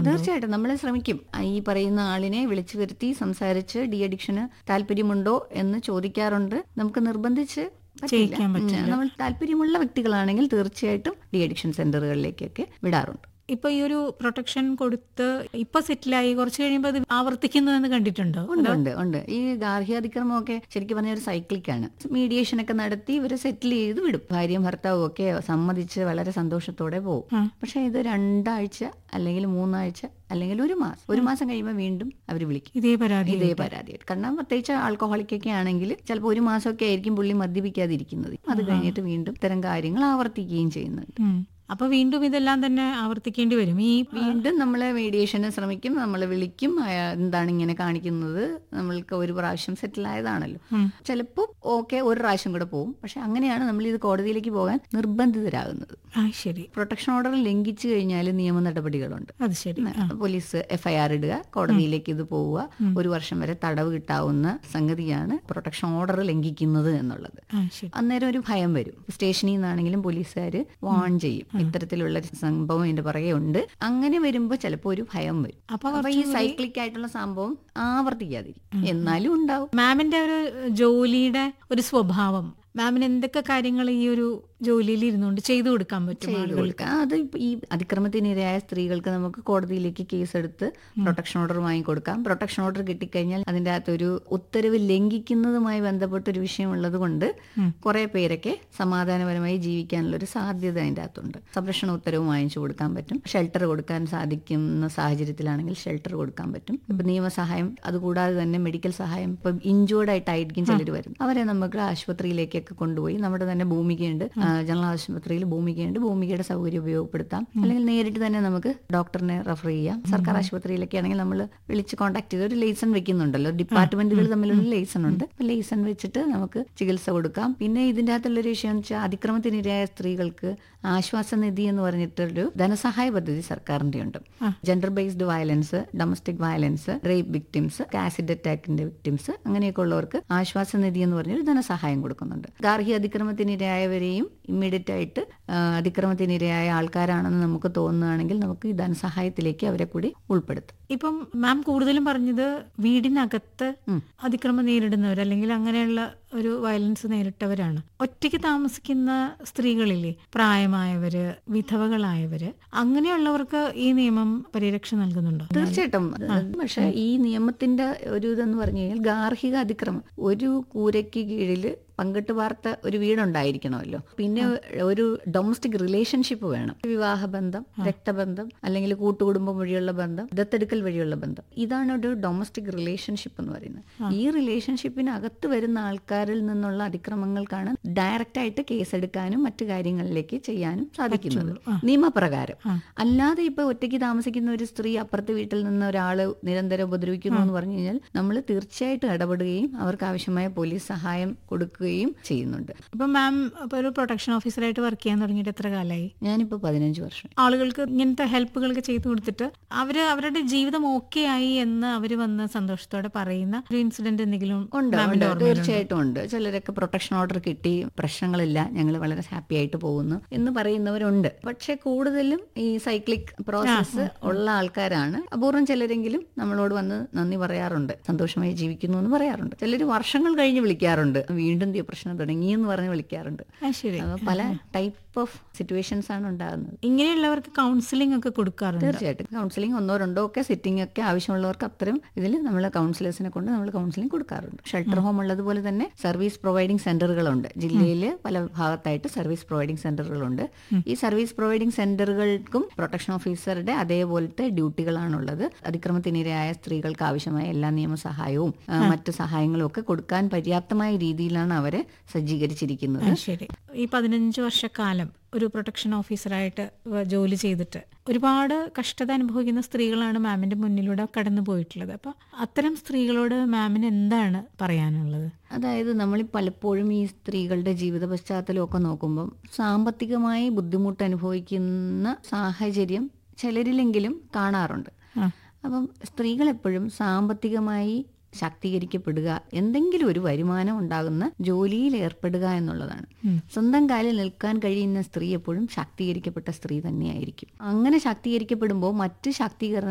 ശ്രമിക്കുന്നുണ്ടോ തീർച്ചയായിട്ടും നമ്മൾ ശ്രമിക്കും ഈ പറയുന്ന ആളിനെ വിളിച്ചു വരുത്തി സംസാരിച്ച് ഡി അഡിക്ഷന് താല്പര്യമുണ്ടോ എന്ന് ചോദിക്കാറുണ്ട് നമുക്ക് നിർബന്ധിച്ച് പറ്റില്ല. ചെയ്യിക്കാൻ ഉം, പറ്റില്ല. നമ്മൾ താല്പര്യമുള്ള വ്യക്തികളാണെങ്കിൽ തീർച്ചയായിട്ടും ഡി അഡിക്ഷൻ സെന്ററുകളിലേക്കൊക്കെ വിടാറുണ്ട് ഇപ്പൊ ഈ ഒരു പ്രൊട്ടക്ഷൻ കൊടുത്ത് ഇപ്പൊ സെറ്റിലായി കുറച്ച് കഴിയുമ്പോൾ അത് ആവർത്തിക്കുന്നു എന്ന് കണ്ടിട്ടുണ്ടോ ഉണ്ട് ഉണ്ട് ഉണ്ട് ഈ ഗാർഹികാതിക്രമമൊക്കെ ശരിക്കും പറഞ്ഞ ഒരു സൈക്ലിക്കാണ് മീഡിയേഷൻ ഒക്കെ നടത്തി ഇവരെ സെറ്റിൽ ചെയ്ത് വിടും ഭാര്യയും ഭർത്താവും ഒക്കെ സമ്മതിച്ച് വളരെ സന്തോഷത്തോടെ പോകും ആ. പക്ഷെ ഇത് രണ്ടാഴ്ച അല്ലെങ്കിൽ മൂന്നാഴ്ച അല്ലെങ്കിൽ ഒരു മാസം ഒരു മാസം കഴിയുമ്പോൾ വീണ്ടും അവർ വിളിക്കും ഇതേ പരാതി ഇതേ പരാതിയായിട്ട് കാരണം പ്രത്യേകിച്ച് ആൽക്കഹോളിക് ഒക്കെ ആണെങ്കിൽ ചിലപ്പോൾ ഒരു മാസമൊക്കെ ആയിരിക്കും പുള്ളി മദ്യപിക്കാതിരിക്കുന്നത് അത് കഴിഞ്ഞിട്ട് വീണ്ടും ഇത്തരം കാര്യങ്ങൾ ആവർത്തിക്കുകയും ചെയ്യുന്നുണ്ട് ഉം. അപ്പൊ വീണ്ടും ഇതെല്ലാം തന്നെ ആവർത്തിക്കേണ്ടി വരും ഈ വീണ്ടും നമ്മൾ മീഡിയേഷന് ശ്രമിക്കും നമ്മൾ വിളിക്കും അയാ- എന്താണ് ഇങ്ങനെ കാണിക്കുന്നത് നമ്മൾക്ക് ഒരു പ്രാവശ്യം സെറ്റിൽ ആയതാണല്ലോ ഉം. ചിലപ്പോൾ ഓക്കെ ഒരു പ്രാവശ്യം കൂടെ പോകും പക്ഷെ അങ്ങനെയാണ് നമ്മൾ ഇത് കോടതിയിലേക്ക് പോകാൻ നിർബന്ധിതരാകുന്നത് ആ ശരി പ്രൊട്ടക്ഷൻ ഓർഡർ ലംഘിച്ചു കഴിഞ്ഞാൽ നിയമ നടപടികളുണ്ട് അത് ശരി ആ. പോലീസ് എഫ്ഐആർ ഇടുക കോടതിയിലേക്ക് ഇത് പോവുക ഒരു വർഷം വരെ തടവ് കിട്ടാവുന്ന സംഗതിയാണ് പ്രൊട്ടക്ഷൻ ഓർഡർ ലംഘിക്കുന്നത് എന്നുള്ളത് ആ ശരി അന്നേരം ഒരു ഭയം വരും സ്റ്റേഷനിൽ നിന്നാണെങ്കിലും പോലീസുകാർ വാൺ ചെയ്യും ഇത്തരത്തിലുള്ള ഒരു സംഭവം ഇതിന്റെ പുറകെ ഉണ്ട് അങ്ങനെ വരുമ്പോൾ ചിലപ്പോൾ ഒരു ഭയം വരും അപ്പൊ അപ്പൊ ഈ സൈക്ലിക് ആയിട്ടുള്ള സംഭവം ആവർത്തിക്കാതിരിക്കും എന്നാലും ഉണ്ടാവും മാമിന്റെ ഒരു ജോലിയുടെ ഒരു സ്വഭാവം മാമിന് എന്തൊക്കെ കാര്യങ്ങൾ ഈ ഒരു ജോലിയിൽ ഇരുന്നുകൊണ്ട് ചെയ്തു കൊടുക്കാൻ പറ്റും ചെയ്തു ആളുകൾക്ക് കൊടുക്കുക അത് ഇപ്പൊ ഈ അതിക്രമത്തിനിരയായ സ്ത്രീകൾക്ക് നമുക്ക് കോടതിയിലേക്ക് കേസെടുത്ത് പ്രൊട്ടക്ഷൻ ഓർഡർ വാങ്ങിക്കൊടുക്കാം പ്രൊട്ടക്ഷൻ ഓർഡർ കിട്ടിക്കഴിഞ്ഞാൽ അതിൻ്റെ അകത്തൊരു ഉത്തരവ് ലംഘിക്കുന്നതുമായി ബന്ധപ്പെട്ട ഒരു വിഷയം ഉള്ളത് കൊണ്ട് കുറെ പേരൊക്കെ സമാധാനപരമായി ജീവിക്കാനുള്ള ഒരു സാധ്യത അതിൻ്റെ അകത്തുണ്ട് സംരക്ഷണ ഉത്തരവ് വാങ്ങിച്ചു കൊടുക്കാൻ പറ്റും ഷെൽട്ടർ കൊടുക്കാൻ സാധിക്കുന്ന സാഹചര്യത്തിലാണെങ്കിൽ ഷെൽട്ടർ കൊടുക്കാൻ പറ്റും ഇപ്പൊ നിയമസഹായം അതുകൂടാതെ തന്നെ മെഡിക്കൽ സഹായം ഇപ്പൊ ഇഞ്ചേർഡ് ആയിട്ടായിരിക്കും ചിലർ വരും അവരെ നമുക്ക് ആശുപത്രിയിലേക്കൊക്കെ കൊണ്ടുപോയി നമ്മുടെ തന്നെ ഭൂമികയുണ്ട് ആ, ജനറൽ ആശുപത്രിയിൽ ഭൂമികയുണ്ട് ഭൂമികയുടെ സൗകര്യം ഉപയോഗപ്പെടുത്താം അല്ലെങ്കിൽ നേരിട്ട് തന്നെ നമുക്ക് ഡോക്ടറിനെ റെഫർ ചെയ്യാം സർക്കാർ ആശുപത്രിയിലൊക്കെ ആണെങ്കിൽ നമ്മൾ വിളിച്ച് കോൺടാക്ട് ചെയ്ത് ഒരു ലേസൺ വെക്കുന്നുണ്ടല്ലോ ഡിപ്പാർട്ട്മെന്റുകൾ തമ്മിലൊരു ലേസൺ ഉണ്ട് അപ്പൊ ലേസൺ വെച്ചിട്ട് നമുക്ക് ചികിത്സ കൊടുക്കാം പിന്നെ ഇതിന്റെ അകത്തുള്ളൊരു വിഷയം എന്ന് വെച്ചാൽ അതിക്രമത്തിനിരയായ സ്ത്രീകൾക്ക് ആശ്വാസനിധി എന്ന് പറഞ്ഞിട്ടൊരു ധനസഹായ പദ്ധതി സർക്കാരിന്റെ ഉണ്ട് gender based violence domestic violence rape victims acid അറ്റാക്കിന്റെ വിക്ടിംസ് അങ്ങനെയൊക്കെ ഉള്ളവർക്ക് ആശ്വാസനിധി എന്ന് പറഞ്ഞൊരു ധനസഹായം കൊടുക്കുന്നുണ്ട് ഗാർഹിക അതിക്രമത്തിനിരയായവരെയും ഇമ്മീഡിയറ്റ് ആയിട്ട് ആ, അതിക്രമത്തിനിരയായ ആൾക്കാരാണെന്ന് നമുക്ക് തോന്നുകയാണെങ്കിൽ നമുക്ക് ഈ ധനസഹായത്തിലേക്ക് അവരെ കൂടി ഉൾപ്പെടുത്തും ഇപ്പം മാം കൂടുതലും പറഞ്ഞത് വീടിനകത്ത് അതിക്രമം നേരിടുന്നവർ അല്ലെങ്കിൽ അങ്ങനെയുള്ള ഒരു വയലൻസ് നേരിട്ടവരാണ് ഒറ്റയ്ക്ക് താമസിക്കുന്ന സ്ത്രീകളില്ലേ പ്രായമായവര് വിധവകളായവര് അങ്ങനെയുള്ളവർക്ക് ഈ നിയമം പരിരക്ഷ നൽകുന്നുണ്ടോ തീർച്ചയായിട്ടും പക്ഷെ ഈ നിയമത്തിന്റെ ഒരു ഇതെന്ന് പറഞ്ഞു കഴിഞ്ഞാൽ ഗാർഹിക അതിക്രമം ഒരു കൂരയ്ക്ക് കീഴിൽ പങ്കിട്ട് വാർത്ത ഒരു വീടുണ്ടായിരിക്കണമല്ലോ പിന്നെ ഒരു ഡൊമസ്റ്റിക് റിലേഷൻഷിപ്പ് വേണം വിവാഹബന്ധം രക്തബന്ധം അല്ലെങ്കിൽ കൂട്ടുകുടുംബം വഴിയുള്ള ബന്ധം ദത്തെടുക്കൽ വഴിയുള്ള ബന്ധം ഇതാണ് ഒരു ഡൊമസ്റ്റിക് റിലേഷൻഷിപ്പ് എന്ന് പറയുന്നത് ഈ റിലേഷൻഷിപ്പിനകത്ത് വരുന്ന ആൾക്കാരിൽ നിന്നുള്ള അതിക്രമങ്ങൾക്കാണ് ഡയറക്റ്റ് ആയിട്ട് കേസെടുക്കാനും മറ്റു കാര്യങ്ങളിലേക്ക് ചെയ്യാനും സാധിക്കുന്നത് നിയമപ്രകാരം അല്ലാതെ ഇപ്പൊ ഒറ്റയ്ക്ക് താമസിക്കുന്ന ഒരു സ്ത്രീ അപ്പുറത്തെ വീട്ടിൽ നിന്ന് ഒരാള് നിരന്തരം ഉപദ്രവിക്കുന്നു എന്ന് പറഞ്ഞു കഴിഞ്ഞാൽ നമ്മൾ തീർച്ചയായിട്ടും ഇടപെടുകയും അവർക്ക് ആവശ്യമായ പോലീസ് സഹായം കൊടുക്കുകയും ചെയ്യുന്നുണ്ട് ഇപ്പൊ മാം ഇപ്പൊ ഒരു പ്രൊട്ടക്ഷൻ ഓഫീസറായിട്ട് വർക്ക് ചെയ്യാൻ തുടങ്ങിയിട്ട് എത്ര കാലമായി ഞാനിപ്പോ പതിനഞ്ച് വർഷം ആളുകൾക്ക് ഇങ്ങനത്തെ ഹെൽപ്പുകളൊക്കെ ചെയ്തു കൊടുത്തിട്ട് അവര് അവരുടെ ജീവിതം ഓക്കെ ആയി എന്ന് അവര് വന്ന് സന്തോഷത്തോടെ പറയുന്ന ഒരു ഇൻസിഡന്റ് എന്തെങ്കിലും ഉണ്ട് മാമിന്റെ ഉണ്ട് ഓർമ്മയിലുണ്ടോ? തീർച്ചയായിട്ടും ഉണ്ട് ചിലരൊക്കെ പ്രൊട്ടക്ഷൻ ഓർഡർ കിട്ടി പ്രശ്നങ്ങളില്ല ഞങ്ങൾ വളരെ ഹാപ്പി ആയിട്ട് പോകുന്നു എന്ന് പറയുന്നവരുണ്ട് പക്ഷെ കൂടുതലും ഈ സൈക്ലിക് പ്രോസസ്സ് ഉള്ള ആൾക്കാരാണ് അപൂർവം ചിലരെങ്കിലും നമ്മളോട് വന്ന് നന്ദി പറയാറുണ്ട് സന്തോഷമായി ജീവിക്കുന്നു എന്ന് പറയാറുണ്ട് ചിലർ വർഷങ്ങൾ കഴിഞ്ഞ് വിളിക്കാറുണ്ട് വീണ്ടും ദേ പ്രശ്നം തുടങ്ങി എന്ന് പറഞ്ഞ് വിളിക്കാറുണ്ട് ആ ശരി അപ്പൊ പല ടൈപ്പ് ഓഫ് സിറ്റുവേഷൻസ് ആണ് ഉണ്ടാകുന്നത് ഇങ്ങനെയുള്ളവർക്ക് കൗൺസിലിംഗ് ഒക്കെ കൊടുക്കാറുണ്ട് തീർച്ചയായിട്ടും കൗൺസിലിംഗ് ഒന്നോ രണ്ടോ ഒക്കെ സിറ്റിംഗ് ഒക്കെ ആവശ്യമുള്ളവർക്ക് അത്തരം ഇതിൽ നമ്മൾ കൗൺസിലേഴ്സിനെ കൊണ്ട് നമ്മൾ കൗൺസിലിംഗ് കൊടുക്കാറുണ്ട് ഷെൽട്ടർ ഹോം ഉള്ളതുപോലെ തന്നെ സർവീസ് പ്രൊവൈഡിംഗ് സെന്ററുകളുണ്ട് ജില്ലയിൽ പല ഭാഗത്തായിട്ട് സർവീസ് പ്രൊവൈഡിംഗ് സെന്ററുകളുണ്ട് ഈ സർവീസ് പ്രൊവൈഡിംഗ് സെന്ററുകൾക്കും പ്രൊട്ടക്ഷൻ ഓഫീസറുടെ അതേപോലത്തെ ഡ്യൂട്ടികളാണുള്ളത് അതിക്രമത്തിനിരയായ സ്ത്രീകൾക്ക് ആവശ്യമായ എല്ലാ നിയമസഹായവും ആ, മറ്റു സഹായങ്ങളും ഒക്കെ കൊടുക്കാൻ പര്യാപ്തമായ രീതിയിലാണ് അവരെ സജ്ജീകരിച്ചിരിക്കുന്നത് ആ, ശരി ഈ പതിനഞ്ച് വർഷക്കാലം ഒരു പ്രൊട്ടക്ഷൻ ഓഫീസറായിട്ട് വ- ജോലി ചെയ്തിട്ട് ഒരുപാട് കഷ്ടത അനുഭവിക്കുന്ന സ്ത്രീകളാണ് മാമിന്റെ മുന്നിലൂടെ കടന്നു പോയിട്ടുള്ളത് അപ്പൊ അത്തരം സ്ത്രീകളോട് മാമിന് എന്താണ് പറയാനുള്ളത് അതായത് നമ്മൾ പലപ്പോഴും ഈ സ്ത്രീകളുടെ ജീവിത പശ്ചാത്തലമൊക്കെ നോക്കുമ്പം സാമ്പത്തികമായി ബുദ്ധിമുട്ട് അനുഭവിക്കുന്ന സാഹചര്യം ചിലരിലെങ്കിലും കാണാറുണ്ട് ആ. അപ്പം സ്ത്രീകൾ എപ്പോഴും സാമ്പത്തികമായി ശാക്തീകരിക്കപ്പെടുക എന്തെങ്കിലും ഒരു വരുമാനം ഉണ്ടാകുന്ന ജോലിയിൽ ഏർപ്പെടുക എന്നുള്ളതാണ് സ്വന്തം കാലിൽ നിൽക്കാൻ കഴിയുന്ന സ്ത്രീ എപ്പോഴും ശാക്തീകരിക്കപ്പെട്ട സ്ത്രീ തന്നെയായിരിക്കും അങ്ങനെ ശാക്തീകരിക്കപ്പെടുമ്പോൾ മറ്റ് ശാക്തീകരണ